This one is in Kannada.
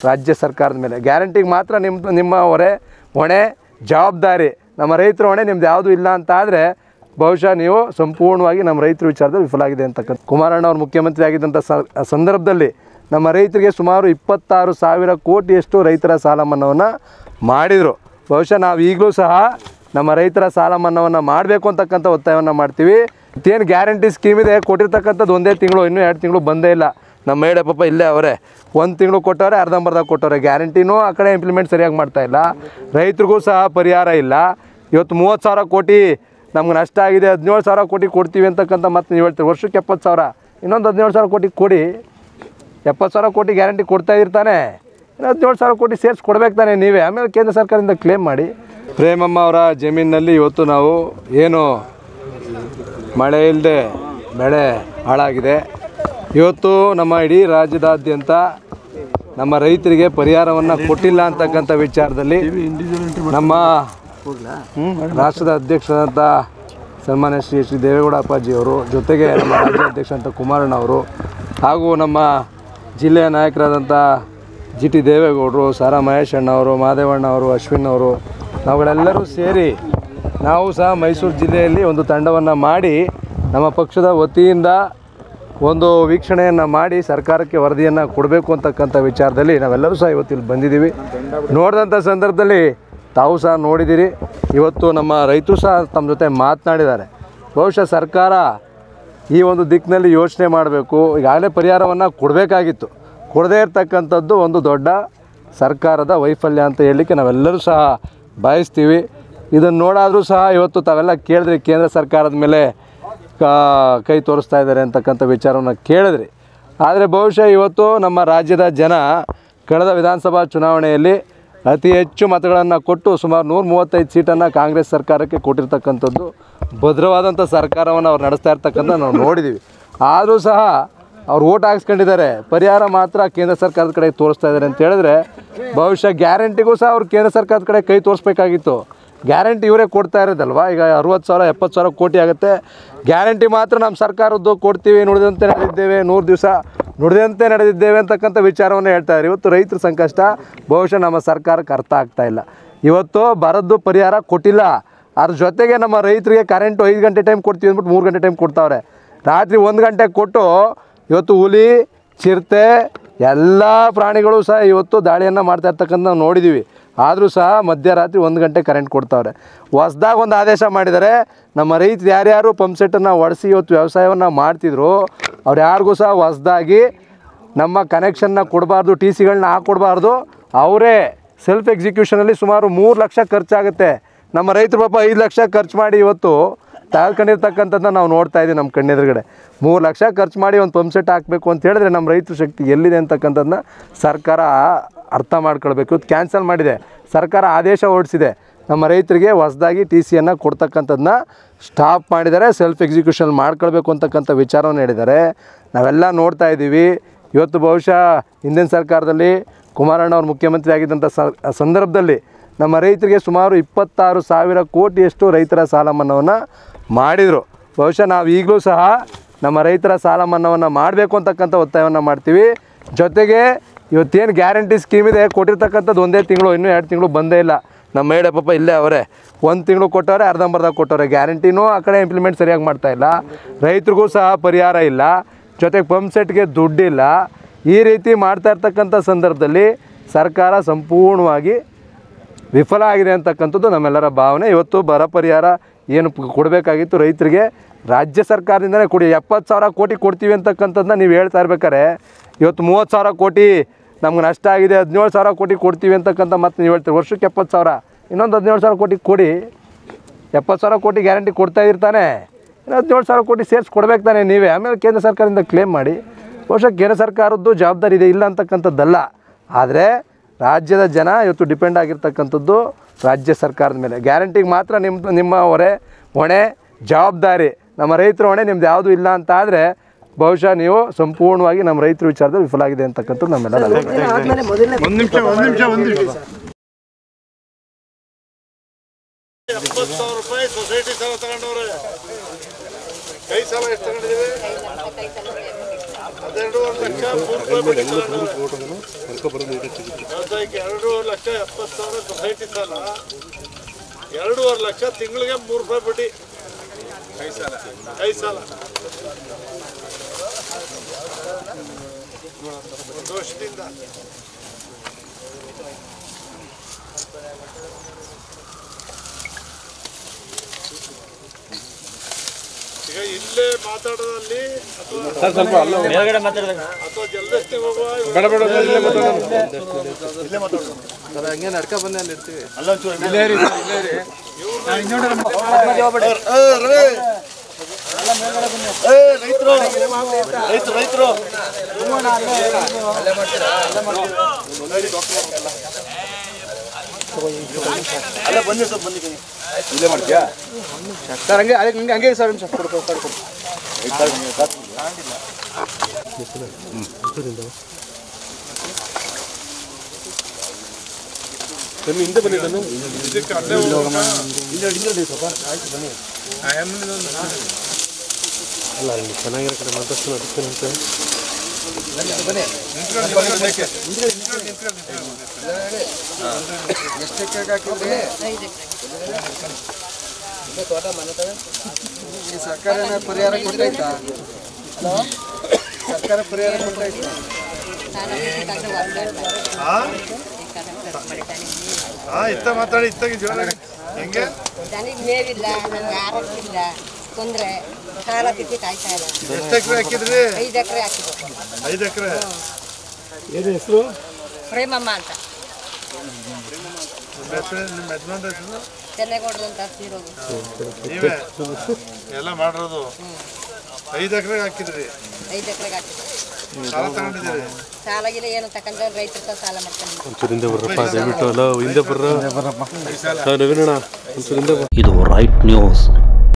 ರಾಜ್ಯ ಸರ್ಕಾರದ ಮೇಲೆ ಗ್ಯಾರಂಟಿಗೆ ಮಾತ್ರ ನಿಮ್ಮ ನಿಮ್ಮ ಹೊರೆ ಹೊಣೆ ಜವಾಬ್ದಾರಿ ನಮ್ಮ ರೈತರ ಹೊಣೆ ನಿಮ್ದು ಯಾವುದೂ ಇಲ್ಲ ಅಂತ ಆದರೆ ಬಹುಶಃ ನೀವು ಸಂಪೂರ್ಣವಾಗಿ ನಮ್ಮ ರೈತರ ವಿಚಾರದಲ್ಲಿ ವಿಫಲ ಆಗಿದೆ ಅಂತಕ್ಕಂಥ ಕುಮಾರಣ್ಣ ಅವರು ಮುಖ್ಯಮಂತ್ರಿ ಆಗಿದ್ದಂಥ ಸ- ಸಂದರ್ಭದಲ್ಲಿ ನಮ್ಮ ರೈತರಿಗೆ ಸುಮಾರು ಇಪ್ಪತ್ತಾರು ಸಾವಿರ ಕೋಟಿಯಷ್ಟು ರೈತರ ಸಾಲ ಮನ್ನಾವನ್ನು ಮಾಡಿದರು ಬಹುಶಃ ನಾವು ಈಗಲೂ ಸಹ ನಮ್ಮ ರೈತರ ಸಾಲ ಮನ್ನಾವನ್ನು ಮಾಡಬೇಕು ಅಂತಕ್ಕಂಥ ಒತ್ತಾಯವನ್ನು ಮಾಡ್ತೀವಿ ಏನು ಗ್ಯಾರಂಟಿ ಸ್ಕೀಮ್ ಇದೆ ಕೊಟ್ಟಿರ್ತಕ್ಕಂಥದ್ದು ಒಂದೇ ತಿಂಗಳು ಇನ್ನೂ ಎರಡು ತಿಂಗಳು ಬಂದೇ ಇಲ್ಲ ನಮ್ಮ ಮೇಡ ಪಾಪ ಇಲ್ಲೇ ಅವರೇ ಒಂದು ತಿಂಗಳು ಕೊಟ್ಟವ್ರೆ ಅರ್ಧಂಬರ್ಧ ಕೊಟ್ಟವ್ರೆ ಗ್ಯಾರಂಟಿನೂ ಆ ಕಡೆ ಇಂಪ್ಲಿಮೆಂಟ್ ಸರಿಯಾಗಿ ಮಾಡ್ತಾ ಇಲ್ಲ ರೈತರಿಗೂ ಸಹ ಪರಿಹಾರ ಇಲ್ಲ ಇವತ್ತು ಮೂವತ್ತು ಸಾವಿರ ಕೋಟಿ ನಮ್ಗೆ ನಷ್ಟ ಆಗಿದೆ ಹದಿನೇಳು ಸಾವಿರ ಕೋಟಿ ಕೊಡ್ತೀವಿ ಅಂತಕ್ಕಂಥ ಮತ್ತೆ ನೀವು ಹೇಳ್ತೀರಿ ವರ್ಷಕ್ಕೆ ಎಪ್ಪತ್ತು ಸಾವಿರ ಇನ್ನೊಂದು ಹದಿನೇಳು ಸಾವಿರ ಕೋಟಿ ಕೊಡಿ ಎಪ್ಪತ್ತು ಸಾವಿರ ಕೋಟಿ ಗ್ಯಾರಂಟಿ ಕೊಡ್ತಾ ಇರ್ತಾನೆ ಇನ್ನು ಹದಿನೇಳು ಸಾವಿರ ಕೋಟಿ ಸೇರಿಸಿ ಕೊಡ್ಬೇಕು ತಾನೆ ನೀವೇ ಆಮೇಲೆ ಕೇಂದ್ರ ಸರ್ಕಾರದಿಂದ ಕ್ಲೇಮ್ ಮಾಡಿ ಪ್ರೇಮಮ್ಮ ಅವರ ಜಮೀನಿನಲ್ಲಿ ಇವತ್ತು ನಾವು ಏನು ಮಳೆ ಇಲ್ಲದೆ ಬೆಳೆ ಹಾಳಾಗಿದೆ ಇವತ್ತು ನಮ್ಮ ಇಡೀ ರಾಜ್ಯದಾದ್ಯಂತ ನಮ್ಮ ರೈತರಿಗೆ ಪರಿಹಾರವನ್ನು ಕೊಟ್ಟಿಲ್ಲ ಅಂತಕ್ಕಂಥ ವಿಚಾರದಲ್ಲಿ ನಮ್ಮ ಹ್ಮ್, ರಾಷ್ಟ್ರದ ಅಧ್ಯಕ್ಷರಾದಂಥ ಸನ್ಮಾನ್ಯ ಶ್ರೀ ಶ್ರೀ ದೇವೇಗೌಡ ಅಪ್ಪಾಜಿಯವರು ಜೊತೆಗೆ ನಮ್ಮ ರಾಜ್ಯ ಅಧ್ಯಕ್ಷರಂತ ಕುಮಾರಣ್ಣ ಅವರು ಹಾಗೂ ನಮ್ಮ ಜಿಲ್ಲೆಯ ನಾಯಕರಾದಂಥ ಜಿ ಟಿ ದೇವೇಗೌಡರು ಸಾರಾ ಮಹೇಶ್ ಅಣ್ಣವರು ಮಾದೇವಣ್ಣ ಅವರು ಅಶ್ವಿನ್ ಅವರು ನಾವುಗಳೆಲ್ಲರೂ ಸೇರಿ ನಾವು ಸಹ ಮೈಸೂರು ಜಿಲ್ಲೆಯಲ್ಲಿ ಒಂದು ತಂಡವನ್ನು ಮಾಡಿ ನಮ್ಮ ಪಕ್ಷದ ವತಿಯಿಂದ ಒಂದು ವೀಕ್ಷಣೆಯನ್ನು ಮಾಡಿ ಸರ್ಕಾರಕ್ಕೆ ವರದಿಯನ್ನು ಕೊಡಬೇಕು ಅಂತಕ್ಕಂಥ ವಿಚಾರದಲ್ಲಿ ನಾವೆಲ್ಲರೂ ಸಹ ಇವತ್ತು ಇಲ್ಲಿ ಬಂದಿದ್ದೀವಿ ನೋಡಿದಂಥ ಸಂದರ್ಭದಲ್ಲಿ ತಾವು ಸಹ ನೋಡಿದ್ದೀರಿ ಇವತ್ತು ನಮ್ಮ ರೈತರು ಸಹ ತಮ್ಮ ಜೊತೆ ಮಾತನಾಡಿದ್ದಾರೆ ಬಹುಶಃ ಸರ್ಕಾರ ಈ ಒಂದು ದಿಕ್ಕಿನಲ್ಲಿ ಯೋಚನೆ ಮಾಡಬೇಕು ಈಗಾಗಲೇ ಪರಿಹಾರವನ್ನು ಕೊಡಬೇಕಾಗಿತ್ತು ಕೊಡದೇ ಇರತಕ್ಕಂಥದ್ದು ಒಂದು ದೊಡ್ಡ ಸರ್ಕಾರದ ವೈಫಲ್ಯ ಅಂತ ಹೇಳಲಿಕ್ಕೆ ನಾವೆಲ್ಲರೂ ಸಹ ಬಯಸ್ತೀವಿ ಇದನ್ನು ನೋಡಾದರೂ ಸಹ ಇವತ್ತು ತಾವೆಲ್ಲ ಕೇಳಿದ್ರಿ ಕೇಂದ್ರ ಸರ್ಕಾರದ ಮೇಲೆ ಕಾ- ಕೈ ತೋರಿಸ್ತಾ ಇದ್ದಾರೆ ಅಂತಕ್ಕಂಥ ವಿಚಾರವನ್ನು ಕೇಳಿದ್ರಿ ಆದರೆ ಬಹುಶಃ ಇವತ್ತು ನಮ್ಮ ರಾಜ್ಯದ ಜನ ಕಳೆದ ವಿಧಾನಸಭಾ ಚುನಾವಣೆಯಲ್ಲಿ ಅತಿ ಹೆಚ್ಚು ಮತಗಳನ್ನು ಕೊಟ್ಟು ಸುಮಾರು ನೂರ ಮೂವತ್ತೈದು ಸೀಟನ್ನು ಕಾಂಗ್ರೆಸ್ ಸರ್ಕಾರಕ್ಕೆ ಕೊಟ್ಟಿರ್ತಕ್ಕಂಥದ್ದು ಭದ್ರವಾದಂಥ ಸರ್ಕಾರವನ್ನು ಅವ್ರು ನಡೆಸ್ತಾ ಇರ್ತಕ್ಕಂಥ ನಾವು ನೋಡಿದ್ದೀವಿ ಆದರೂ ಸಹ ಅವ್ರು ಓಟ್ ಹಾಕ್ಸ್ಕೊಂಡಿದ್ದಾರೆ ಪರಿಹಾರ ಮಾತ್ರ ಕೇಂದ್ರ ಸರ್ಕಾರದ ಕಡೆ ತೋರಿಸ್ತಾ ಇದ್ದಾರೆ ಅಂತ ಹೇಳಿದ್ರೆ ಬಹುಶಃ ಗ್ಯಾರಂಟಿಗೂ ಸಹ ಅವ್ರು ಕೇಂದ್ರ ಸರ್ಕಾರದ ಕಡೆ ಕೈ ತೋರಿಸ್ಬೇಕಾಗಿತ್ತು ಗ್ಯಾರಂಟಿ ಇವರೇ ಕೊಡ್ತಾ ಇರೋದಲ್ವಾ ಈಗ ಅರುವತ್ತು ಸಾವಿರ ಎಪ್ಪತ್ತು ಸಾವಿರ ಕೋಟಿ ಆಗುತ್ತೆ ಗ್ಯಾರಂಟಿ ಮಾತ್ರ ನಮ್ಮ ಸರ್ಕಾರದ್ದು ಕೊಡ್ತೀವಿ ನುಡಿದಂತೆ ನಡೆದಿದ್ದೇವೆ ನೂರು ದಿವಸ ನುಡಿದಂತೆ ನಡೆದಿದ್ದೇವೆ ಅಂತಕ್ಕಂಥ ವಿಚಾರವನ್ನು ಹೇಳ್ತಾ ಇದ್ದಾರೆ ಇವತ್ತು ರೈತರ ಸಂಕಷ್ಟ ಬಹುಶಃ ನಮ್ಮ ಸರ್ಕಾರಕ್ಕೆ ಅರ್ಥ ಆಗ್ತಾ ಇಲ್ಲ ಇವತ್ತು ಬರದ್ದು ಪರಿಹಾರ ಕೊಟ್ಟಿಲ್ಲ ಅದ್ರ ಜೊತೆಗೆ ನಮ್ಮ ರೈತರಿಗೆ ಕರೆಂಟು ಐದು ಗಂಟೆ ಟೈಮ್ ಕೊಡ್ತೀವಿ ಅಂದ್ಬಿಟ್ಟು ಮೂರು ಗಂಟೆ ಟೈಮ್ ಕೊಡ್ತಾವ್ರೆ ರಾತ್ರಿ ಒಂದು ಗಂಟೆ ಕೊಟ್ಟು ಇವತ್ತು ಹುಲಿ ಚಿರತೆ ಎಲ್ಲ ಪ್ರಾಣಿಗಳು ಸಹ ಇವತ್ತು ದಾಳಿಯನ್ನು ಮಾಡ್ತಾ ಇರ್ತಕ್ಕಂಥ ನಾವು ನೋಡಿದ್ದೀವಿ ಆದರೂ ಸಹ ಮಧ್ಯರಾತ್ರಿ ಒಂದು ಗಂಟೆ ಕರೆಂಟ್ ಕೊಡ್ತಾವ್ರೆ ಹೊಸ್ದಾಗಿ ಒಂದು ಆದೇಶ ಮಾಡಿದ್ದಾರೆ ನಮ್ಮ ರೈತರು ಯಾರ್ಯಾರು ಪಂಪ್ ಸೆಟ್ಟನ್ನು ಒಡಿಸಿ ಇವತ್ತು ವ್ಯವಸಾಯವನ್ನು ಮಾಡ್ತಿದ್ರು ಅವ್ರು ಯಾರಿಗೂ ಸಹ ಹೊಸ್ದಾಗಿ ನಮ್ಮ ಕನೆಕ್ಷನ್ನ ಕೊಡಬಾರ್ದು ಟಿ ಸಿಗಳನ್ನ ಹಾಕ್ಕೊಡ್ಬಾರ್ದು ಅವರೇ ಸೆಲ್ಫ್ ಎಕ್ಸಿಕ್ಯೂಷನಲ್ಲಿ ಸುಮಾರು ಮೂರು ಲಕ್ಷ ಖರ್ಚಾಗುತ್ತೆ ನಮ್ಮ ರೈತರು ಪಾಪ ಐದು ಲಕ್ಷ ಖರ್ಚು ಮಾಡಿ ಇವತ್ತು ತಗೊಂಡಿರ್ತಕ್ಕಂಥದ್ದನ್ನ ನಾವು ನೋಡ್ತಾ ಇದ್ದೀವಿ ನಮ್ಮ ಕಣ್ಣೆದುರುಗಡೆ ಮೂರು ಲಕ್ಷ ಖರ್ಚು ಮಾಡಿ ಒಂದು ಪಂಪ್ ಸೆಟ್ ಹಾಕಬೇಕು ಅಂತ ಹೇಳಿದ್ರೆ ನಮ್ಮ ರೈತರ ಶಕ್ತಿ ಎಲ್ಲಿದೆ ಅಂತಕ್ಕಂಥದ್ದನ್ನ ಸರ್ಕಾರ ಅರ್ಥ ಮಾಡ್ಕೊಳ್ಬೇಕು ಇವತ್ತು ಕ್ಯಾನ್ಸಲ್ ಮಾಡಿದೆ ಸರ್ಕಾರ ಆದೇಶ ಹೊರಡಿಸಿದೆ ನಮ್ಮ ರೈತರಿಗೆ ಹೊಸದಾಗಿ ಟಿ ಸಿಯನ್ನು ಕೊಡ್ತಕ್ಕಂಥದ್ದನ್ನ ಸ್ಟಾಪ್ ಮಾಡಿದ್ದಾರೆ ಸೆಲ್ಫ್ ಎಕ್ಸಿಕ್ಯೂಷನ್ ಮಾಡ್ಕೊಳ್ಬೇಕು ಅಂತಕ್ಕಂಥ ವಿಚಾರವನ್ನು ಹೇಳಿದ್ದಾರೆ ನಾವೆಲ್ಲ ನೋಡ್ತಾ ಇದ್ದೀವಿ ಇವತ್ತು ಬಹುಶಃ ಹಿಂದಿನ ಸರ್ಕಾರದಲ್ಲಿ ಕುಮಾರಣ್ಣ ಅವರು ಮುಖ್ಯಮಂತ್ರಿ ಆಗಿದ್ದಂಥ ಸ- ಸಂದರ್ಭದಲ್ಲಿ ನಮ್ಮ ರೈತರಿಗೆ ಸುಮಾರು ಇಪ್ಪತ್ತಾರು ಸಾವಿರ ಕೋಟಿಯಷ್ಟು ರೈತರ ಸಾಲ ಮನ್ನಾವನ್ನು ಮಾಡಿದರು ಬಹುಶಃ ನಾವು ಈಗಲೂ ಸಹ ನಮ್ಮ ರೈತರ ಸಾಲ ಮನ್ನಾವನ್ನು ಮಾಡಬೇಕು ಅಂತಕ್ಕಂಥ ಒತ್ತಾಯವನ್ನು ಮಾಡ್ತೀವಿ ಜೊತೆಗೆ ಇವತ್ತೇನು ಗ್ಯಾರಂಟಿ ಸ್ಕೀಮ್ ಇದೆ ಕೊಟ್ಟಿರ್ತಕ್ಕಂಥದ್ದು ಒಂದೇ ತಿಂಗಳು ಇನ್ನೂ ಎರಡು ತಿಂಗಳು ಬಂದೇ ಇಲ್ಲ ನಮ್ಮ ಮೇಡ ಪಾಪ ಇಲ್ಲೇ ಅವರೇ ಒಂದು ತಿಂಗಳು ಕೊಟ್ಟವ್ರೆ ಅರ್ಧಂಬರ್ಧ ಕೊಟ್ಟವ್ರೆ ಗ್ಯಾರಂಟಿನೂ ಆ ಕಡೆ ಇಂಪ್ಲಿಮೆಂಟ್ ಸರಿಯಾಗಿ ಮಾಡ್ತಾ ಇಲ್ಲ ರೈತರಿಗೂ ಸಹ ಪರಿಹಾರ ಇಲ್ಲ ಜೊತೆಗೆ ಪಂಪ್ ಸೆಟ್ಗೆ ದುಡ್ಡಿಲ್ಲ ಈ ರೀತಿ ಮಾಡ್ತಾ ಇರ್ತಕ್ಕಂಥ ಸಂದರ್ಭದಲ್ಲಿ ಸರ್ಕಾರ ಸಂಪೂರ್ಣವಾಗಿ ವಿಫಲ ಆಗಿದೆ ಅಂತಕ್ಕಂಥದ್ದು ನಮ್ಮೆಲ್ಲರ ಭಾವನೆ ಇವತ್ತು ಬರ ಪರಿಹಾರ ಏನು ಪ್- ಕೊಡಬೇಕಾಗಿತ್ತು ರೈತರಿಗೆ ರಾಜ್ಯ ಸರ್ಕಾರದಿಂದನೇ ಕೊಡಿ ಎಪ್ಪತ್ತು ಸಾವಿರ ಕೋಟಿ ಕೊಡ್ತೀವಿ ಅಂತಕ್ಕಂಥದ್ದನ್ನ ನೀವು ಹೇಳ್ತಾ ಇರ್ಬೇಕಾರೆ ಇವತ್ತು ಮೂವತ್ತು ಸಾವಿರ ಕೋಟಿ ನಮ್ಗೆ ನಷ್ಟ ಆಗಿದೆ ಹದಿನೇಳು ಸಾವಿರ ಕೋಟಿ ಕೊಡ್ತೀವಿ ಅಂತಕ್ಕಂಥ ಮತ್ತೆ ನೀವು ಹೇಳ್ತೀರಿ ವರ್ಷಕ್ಕೆ ಎಪ್ಪತ್ತು ಸಾವಿರ ಇನ್ನೊಂದು ಹದಿನೇಳು ಸಾವಿರ ಕೋಟಿ ಕೊಡಿ ಎಪ್ಪತ್ತು ಸಾವಿರ ಕೋಟಿ ಗ್ಯಾರಂಟಿ ಕೊಡ್ತಾ ಇರ್ತಾನೆ ಇನ್ನು ಹದಿನೇಳು ಸಾವಿರ ಕೋಟಿ ಸೇರಿಸಿ ಕೊಡ್ಬೇಕು ತಾನೆ ನೀವೇ ಆಮೇಲೆ ಕೇಂದ್ರ ಸರ್ಕಾರದಿಂದ ಕ್ಲೇಮ್ ಮಾಡಿ ಬಹುಶಃ ಕೇಂದ್ರ ಸರ್ಕಾರದ್ದು ಜವಾಬ್ದಾರಿ ಇದೆ ಇಲ್ಲ ಅಂತಕ್ಕಂಥದ್ದಲ್ಲ ಆದರೆ ರಾಜ್ಯದ ಜನ ಇವತ್ತು ಡಿಪೆಂಡ್ ಆಗಿರ್ತಕ್ಕಂಥದ್ದು ರಾಜ್ಯ ಸರ್ಕಾರದ ಮೇಲೆ ಗ್ಯಾರಂಟಿಗೆ ಮಾತ್ರ ನಿಮ್ಮ ನಿಮ್ಮ ಹೊರೆ ಹೊಣೆ ಜವಾಬ್ದಾರಿ ನಮ್ಮ ರೈತರ ಹೊಣೆ ನಿಮ್ದು ಯಾವುದೂ ಇಲ್ಲ ಅಂತ ಆದರೆ ಬಹುಶಃ ನೀವು ಸಂಪೂರ್ಣವಾಗಿ ನಮ್ಮ ರೈತರ ವಿಚಾರದಲ್ಲಿ ವಿಫಲ ಆಗಿದೆ ಅಂತಕ್ಕಂಥದ್ದು ನಮ್ಮೆಲ್ಲರ ಅಭಿಪ್ರಾಯ. ಒಂದ್ ನಿಮಿಷ ಒಂದ್ ನಿಮಿಷ ಒಂದ್ ನಿಮಿಷ ಎಪ್ಪತ್ತು ಸಾವಿರ ರೂಪಾಯಿ ಸೊಸೈಟಿ ಸಾಲ ತಗೊಂಡವ್ರೆ ಕೈ ಸಾಲ ಎಷ್ಟು ತಗೊಂಡಿದ್ದೀವಿ ಎರಡೂವರೆ ಲಕ್ಷ ಮೂರು ರೂಪಾಯಿ ಬಡ್ಡಿ ವ್ಯವಸಾಯಕ್ಕೆ ಎರಡೂವರೆ ಲಕ್ಷ ಎಪ್ಪತ್ತು ಸಾವಿರ ಸೊಸೈಟಿ ಸಾಲ ಎರಡೂವರೆ ಲಕ್ಷ ತಿಂಗಳಿಗೆ ಮೂರು ರೂಪಾಯಿ ಬಡ್ಡಿ ಕೈ ಸಾಲ ಕೈ ಸಾಲ ಒಂದು ವರ್ಷದಿಂದ ಈಗ ಇಲ್ಲೇ ಮಾತಾಡೋದಲ್ಲಿ ಅಥವಾ ಅಥವಾ ಜಲದಸ್ತಿ ಹೋಗುವ ಬೇಡ ಬೇಡ ಹಂಗೆ ನಡ್ಕ ಬಂದೆ ಅಲ್ಲಿ ಇರ್ತೀವಿ ರೈತರು ರೈತರು ಅಲ್ಲ ಬನ್ನಿ ಸರ್ ಬನ್ನಿ ಬನ್ನಿ ಸರ್ ಹಂಗೆ ಅದಕ್ಕೆ ಹಂಗೆ ಹಂಗೆ ಸರ್ ನಿಮಿಷ ಕೊಡು ಕೊಡು ಕೊಡು ಕೊಡು. ಈ ಸರ್ಕಾರ ಏನಾದ್ರು ಪರಿಹಾರ ಕೊಟ್ಟೈತಾ ಸರ್ಕಾರ ಪರಿಹಾರ ಕೊಟ್ಟೈತಾ ಹಾ ಇತ್ತ ಮಾತಾಡಿ ಇತ್ತಾಗಿ ಜೋರಾಗಿ ಹೆಂಗೆ ನನಗೆ ಮೇವಿಲ್ಲ ನನಗೆ ಆರೋಗ್ಯ ಇಲ್ಲ ತೊಂದರೆ ಸಾಲ ತಿತ್ತಿ ಕಾಯ್ತಾ ಇಲ್ಲ ಎಷ್ಟು ಎಕರೆ ಹಾಕಿದ್ರಿ ಐದು ಎಕರೆ ಹಾಕಿದ್ದು ಐದು ಎಕರೆ ಪ್ರೇಮಮ್ಮ ಅಂತ ನಿಮ್ಮ ಹೆಸರು ನಿಮ್ಮ ಯಜಮಾನ್ರ ಹೆಸರು ಚೆನ್ನೇಗೌಡರು ಅಂತ ತೀರೋದು ನೀವೇ ಎಲ್ಲ ಮಾಡಿರೋದು ಐದು ಎಕರೆ ಹಾಕಿದ್ರಿ ಐದು ಎಕರೆಗೆ ಹಾಕಿದ್ದು ಸಾಲ ತಗೊಂಡಿದ್ದೀರಿ ಸಾಲ ಗಿಲ ಏನು ತಕೊಂಡ್ರೆ ರೈತರ ಹತ್ರ ಸಾಲ ಮಾಡ್ಕೊಂಡು ಒಂಚೂರು ಹಿಂದೆ ಬರ್ರಪ್ಪ ದಯವಿಟ್ಟು ಅಲ್ಲ ಹಿಂದೆ ಬರ್ರ ನವೀನಣ್ಣ ಒಂಚೂರು ಹಿಂದೆ ಬರ್ರ ಇದು ರೈಟ್ ನ್ಯೂಸ್